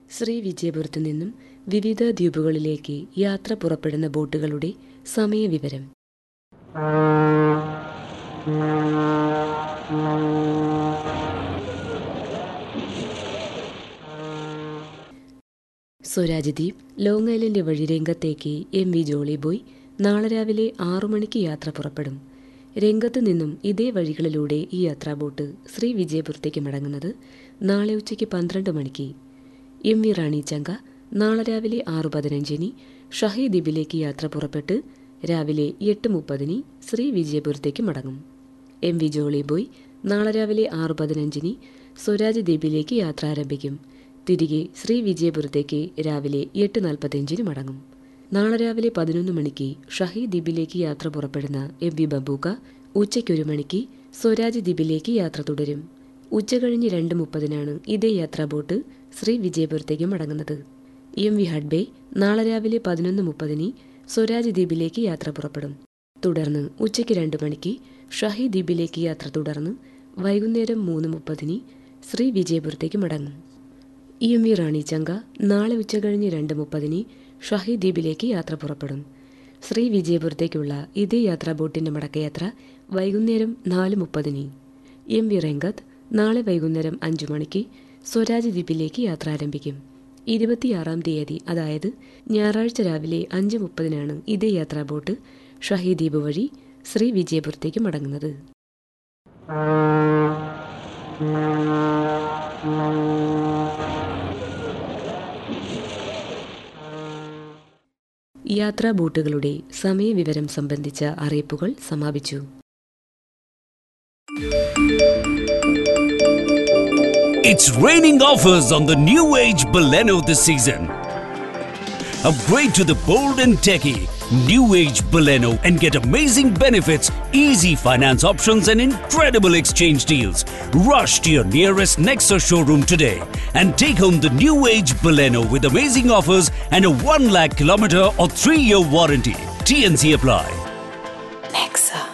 ശ്രീ വിജയപുരത്തു നിന്നും വിവിധ ദ്വീപുകളിലേക്ക് യാത്ര പുറപ്പെടുന്ന ബോട്ടുകളുടെ സമയവിവരം സ്വരാജ് ദ്വീപ് ലോങ് ഐലൻഡ് വഴി രംഗത്തേക്ക് എം വി ജോളി ബോയ് നാളെ രാവിലെ ആറു മണിക്ക് യാത്ര പുറപ്പെടും രംഗത്തു നിന്നും ഇതേ വഴികളിലൂടെ ഈ യാത്രാ ബോട്ട് ശ്രീ വിജയപുരത്തേക്ക് മടങ്ങുന്നത് നാളെ ഉച്ചയ്ക്ക് പന്ത്രണ്ട് മണിക്ക് എം വി റാണി ചങ്ക നാളെ രാവിലെ ആറു പതിനഞ്ചിന് ഷഹി ദ്വീപിലേക്ക് യാത്ര പുറപ്പെട്ട് രാവിലെ എട്ട് മുപ്പതിന് ശ്രീ വിജയപുരത്തേക്ക് മടങ്ങും എം വി ജോളി ബോയ് നാളെ രാവിലെ ആറു പതിനഞ്ചിന് സ്വരാജ് ദ്വീപിലേക്ക് യാത്ര ആരംഭിക്കും തിരികെ ശ്രീ വിജയപുരത്തേക്ക് രാവിലെ എട്ട് നാൽപ്പത്തിയഞ്ചിന് മടങ്ങും നാളെ രാവിലെ പതിനൊന്ന് മണിക്ക് ഷഹി ദ്വീപിലേക്ക് യാത്ര പുറപ്പെടുന്ന എം വി ബബൂക്ക ഉച്ചയ്ക്കൊരു മണിക്ക് സ്വരാജ് ദ്വീപിലേക്ക് യാത്ര തുടരും ഉച്ചകഴിഞ്ഞ് രണ്ട് മുപ്പതിനാണ് ഇതേ യാത്രാ ബോട്ട് ശ്രീ വിജയപുരത്തേക്ക് മടങ്ങുന്നത് എം വി ഹഡ്ബേ നാളെ രാവിലെ പതിനൊന്ന് മുപ്പതിന് സ്വരാജ് ദ്വീപിലേക്ക് യാത്ര പുറപ്പെടും തുടർന്ന് ഉച്ചയ്ക്ക് രണ്ട് മണിക്ക് ഷഹി ദ്വീപിലേക്ക് യാത്ര തുടർന്ന് വൈകുന്നേരം മൂന്ന് മുപ്പതിന് ശ്രീ വിജയപുരത്തേക്ക് മടങ്ങും E M V Rani Chanka നാളെ ഉച്ചകഴിഞ്ഞ് രണ്ട് മുപ്പതിന് ഷഹി ദ്വീപിലേക്ക് യാത്ര പുറപ്പെടും ശ്രീ വിജയപുരത്തേക്കുള്ള ഇതേ യാത്രാ ബോട്ടിന്റെ മടക്കയാത്ര വൈകുന്നേരം നാല് മുപ്പതിന് എം വി റെങ്കത്ത് നാളെ വൈകുന്നേരം അഞ്ചു മണിക്ക് സ്വരാജ് ദ്വീപിലേക്ക് യാത്ര ആരംഭിക്കും ഇരുപത്തിയാറാം തീയതി അതായത് ഞായറാഴ്ച രാവിലെ അഞ്ച് മുപ്പതിനാണ് ഇതേ യാത്രാ ബോട്ട് ഷഹി ദ്വീപ് വഴി ശ്രീ വിജയപുരത്തേക്ക് മടങ്ങുന്നത് യാത്രാ ബോട്ടുകളുടെ സമയവിവരം സംബന്ധിച്ച അറിയിപ്പുകൾ സമാപിച്ചു It's raining offers on the new age Baleno this season. Upgrade to the bold and techy new age Baleno and get amazing benefits, easy finance options, and incredible exchange deals. Rush to your nearest Nexa showroom today and take home the new age Baleno with amazing offers and a 1 lakh kilometer or 3 year warranty. TNC apply. Nexa.